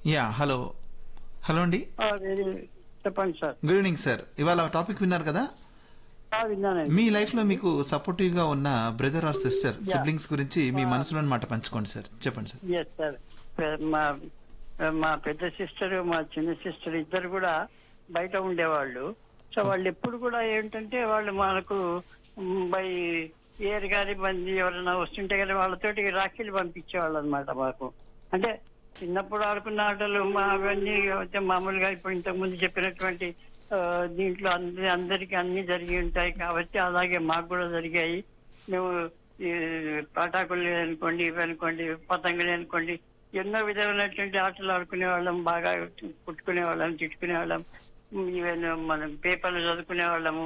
Yeah hello hello అండి ఆ, very చెప్పండి సార్ గుడ్ ఈవినింగ్ సార్ ఇవాళ టాపిక్ విన్నారు కదా ఆ, విన్నానండి మీ లైఫ్ లో మీకు సపోర్టివ్ గా ఉన్న బ్రదర్ ఆర్ సిస్టర్ సిబ్లింగ్స్ గురించి మీ మనసులోని మాట పంచుకోండి సార్ చెప్పండి సార్ ఎస్ సార్ మా మా పెద్ద సిస్టర్ మా చిన్న సిస్టర్ ఇద్దరు కూడా బయట ఉండేవాళ్ళు సో వాళ్ళు ఎప్పుడు కూడా ఏంటంటే వాళ్ళు మనకు బై ఇయర్ గాని మంది ఎవరైనా వస్తుంటే కానీ వాళ్ళతోటి రాఖీలు పంపించేవాళ్ళు అనమాట మాకు అంటే చిన్నప్పుడు ఆడుకున్న ఆటలు మా అవన్నీ అయితే మామూలుగా ఇప్పుడు ఇంతకు ముందు చెప్పినటువంటి ఆ, దీంట్లో అందరి అందరికి అన్ని జరిగి ఉంటాయి కాబట్టి అలాగే మాకు కూడా జరిగాయి మేము ఈ పటాకులు అనుకోండి ఇవి అనుకోండి పతంగులు అనుకోండి ఎన్నో విధమైనటువంటి ఆటలు ఆడుకునే వాళ్ళం బాగా కుట్టుకునే వాళ్ళం తిట్టుకునే వాళ్ళం ఈవెన్ మనం పేపర్లు చదువుకునే వాళ్ళము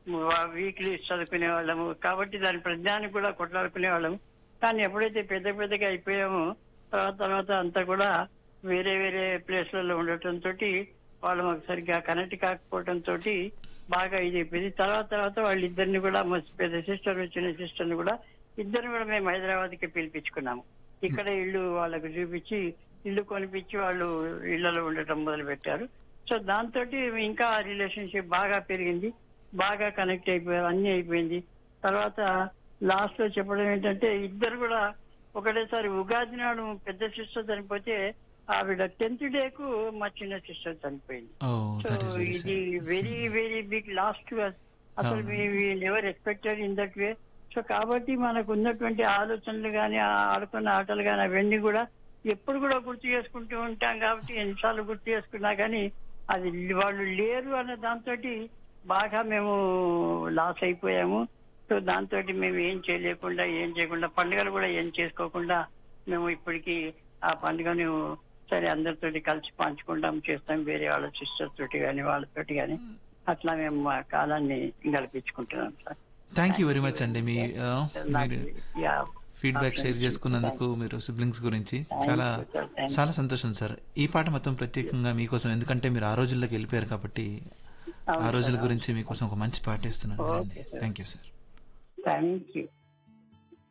వీక్లీ చదువుకునే వాళ్ళము కాబట్టి దాని ప్రజ్ఞానికి కూడా కొట్లాడుకునే వాళ్ళము కానీ ఎప్పుడైతే పెద్ద పెద్దగా అయిపోయామో తర్వాత తర్వాత అంతా కూడా వేరే వేరే ప్లేస్లలో ఉండటం తోటి వాళ్ళు మాకు సరిగ్గా కనెక్ట్ కాకపోవడం తోటి బాగా ఇది అయిపోయింది తర్వాత తర్వాత వాళ్ళిద్దరిని కూడా మా పెద్ద సిస్టర్ చిన్న సిస్టర్ ని కూడా ఇద్దరిని కూడా మేము హైదరాబాద్ కి పిలిపించుకున్నాము ఇక్కడ ఇల్లు వాళ్ళకు చూపించి ఇల్లు కొనిపించి వాళ్ళు ఇళ్లలో ఉండటం మొదలు పెట్టారు సో దాంతో ఇంకా రిలేషన్షిప్ బాగా పెరిగింది బాగా కనెక్ట్ అయిపోయారు అన్ని అయిపోయింది తర్వాత లాస్ట్ లో చెప్పడం ఏంటంటే ఇద్దరు కూడా ఒకటేసారి ఉగాది నాడు పెద్ద సిస్టర్ చనిపోతే ఆవిడ టెన్త్ డే కు మా చిన్న సిస్టర్ చనిపోయింది oh so that is very ఇది వెరీ వెరీ బిగ్ లాస్ట్ అసలు never expected in that way so కాబట్టి మనకు ఉన్నటువంటి ఆలోచనలు కానీ ఆడుకున్న ఆటలు కానీ అవన్నీ కూడా ఎప్పుడు కూడా గుర్తు చేసుకుంటూ ఉంటాం కాబట్టి ఎన్నిసార్లు గుర్తు చేసుకున్నా కానీ అది వాళ్ళు లేరు అన్న దాంతో బాగా మేము లాస్ అయిపోయాము సో దాంతో మేము ఏం చేయలేకుండా ఏం చేయకుండా పండుగలు కూడా ఏం చేసుకోకుండా మేము ఇప్పటికి ఆ పండుగను సరే అందరితోటి కలిసి పంచుకుంటాం చేస్తాం వేరే వాళ్ళ సిస్టర్ తోటి కానీ వాళ్ళతోటి కానీ అట్లా మేము మా కాలాన్ని గడిపించుకుంటున్నాం sir thank you very much అండి మీ ఆ, మీరు యా ఫీడ్బ్యాక్ షేర్ చేసుకున్నందుకు మీరు సిబ్లింగ్స్ గురించి చాలా you, sir. Thank you. చాలా సంతోషం సార్ ఈ పాట మొత్తం ప్రత్యేకంగా మీకోసం ఎందుకంటే మీరు ఆ రోజుల్లోకి వెళ్ళిపోయారు కాబట్టి ఆ అవును రోజుల సార్. గురించి మీకోసం ఒక మంచి పాట ఇస్తున్నాను Okay, sir. Thank you sir thank you